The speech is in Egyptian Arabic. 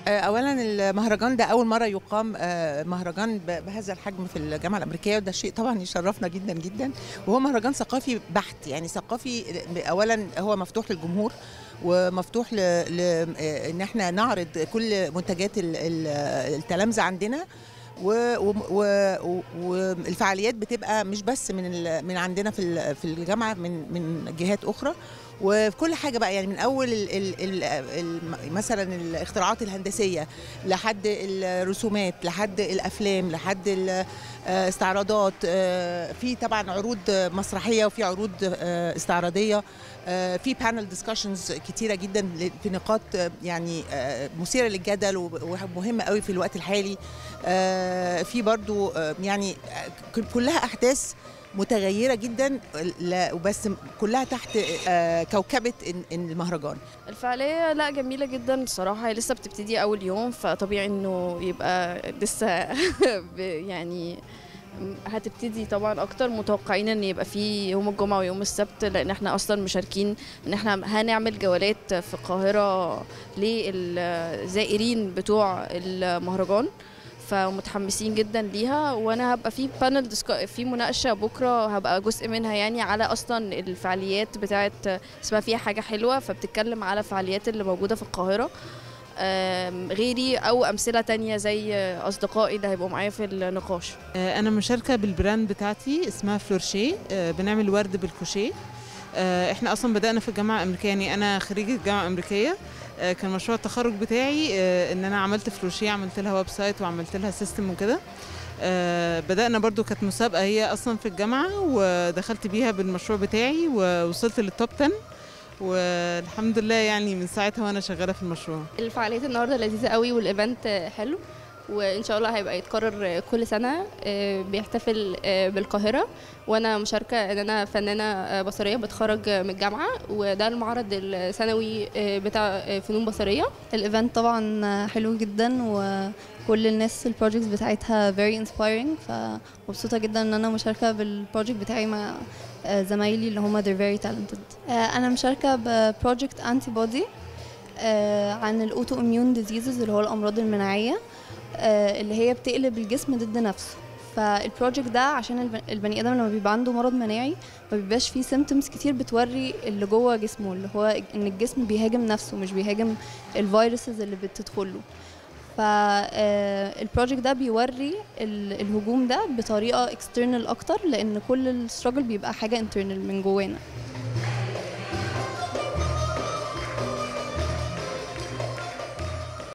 آه، اولا المهرجان ده اول مره يقام آه، مهرجان ب- بهذا الحجم في الجامعه الامريكيه وده شيء طبعا يشرفنا جدا جدا وهو مهرجان ثقافي بحت يعني ثقافي اولا هو مفتوح للجمهور ومفتوح ل... ل... آه، ان احنا نعرض كل منتجات ال- ال- التلامذه عندنا و- و- و- والفعاليات بتبقى مش بس من ال- من عندنا في ال- في الجامعه من من جهات اخرى وفي كل حاجه بقى يعني من اول ال ال ال ال مثلا الاختراعات الهندسيه لحد الرسومات لحد الافلام لحد الاستعراضات في طبعا عروض مسرحيه وفي عروض آه، استعراضيه آه، في بانل ديسكشنز كتيره جدا ل- في نقاط آه، يعني آه، مثيره للجدل وب- ومهمه قوي في الوقت الحالي آه، في برضو آه، يعني آه، كلها احداث متغيره جدا لا وبس كلها تحت آه، كوكبه إن- إن المهرجان الفعالية لا جميلة جدا الصراحة هي لسه بتبتدي أول يوم فطبيعي إنه يبقى لسه ب- يعني هتبتدي طبعا اكتر متوقعين ان يبقى في يوم الجمعه ويوم السبت لان احنا اصلا مشاركين ان احنا هنعمل جولات في القاهره للزائرين بتوع المهرجان فمتحمسين جدا ليها وانا هبقى في بانل في مناقشه بكره هبقى جزء منها يعني على اصلا الفعاليات بتاعت اسمها فيها حاجه حلوه فبتتكلم على الفعاليات اللي موجوده في القاهره آم، غيري او امثله تانية زي اصدقائي اللي هيبقوا معايا في النقاش آه، انا مشاركه بالبراند بتاعتي اسمها فلورشيه آه، بنعمل ورد بالكوشيه آه، احنا اصلا بدانا في الجامعه الامريكيه يعني انا خريجه جامعه امريكيه آه، كان مشروع التخرج بتاعي آه، ان انا عملت فلورشيه عملت لها ويب سايت وعملت لها سيستم وكده آه، بدأنا برضو كانت مسابقة هي أصلا في الجامعة ودخلت بيها بالمشروع بتاعي ووصلت للتوب 10 والحمد لله يعني من ساعتها وأنا شغالة في المشروع الفعاليات النهارده لذيذه قوي والايفنت حلو وان شاء الله هيبقى يتكرر كل سنه آه، بيحتفل آه، بالقاهره وانا مشاركه ان انا فنانه آه، بصريه بتخرج من الجامعه وده المعرض السنوي آه، بتاع آه، فنون بصريه الايفنت طبعا حلو جدا وكل الناس البروجكتس بتاعتها very inspiring فمبسوطة جدا ان انا مشاركة بالبروجكت بتاعي مع آه، زمايلي اللي هم they're very talented آه، انا مشاركة ببروجكت انتي بودي عن الاوتو اميون ديزيزز اللي هو الامراض المناعية آه، اللي هي بتقلب الجسم ضد نفسه فالبروجكت ده عشان الب- البني ادم لما بيبقى عنده مرض مناعي ما بيبقاش فيه سيمتومز كتير بتوري اللي جوه جسمه اللي هو ان الجسم بيهاجم نفسه مش بيهاجم الفيروسز اللي بتدخله فالبروجكت ده بيوري ال- الهجوم ده بطريقه اكسترنال اكتر لان كل الستراجل بيبقى حاجه انترنال من جوانا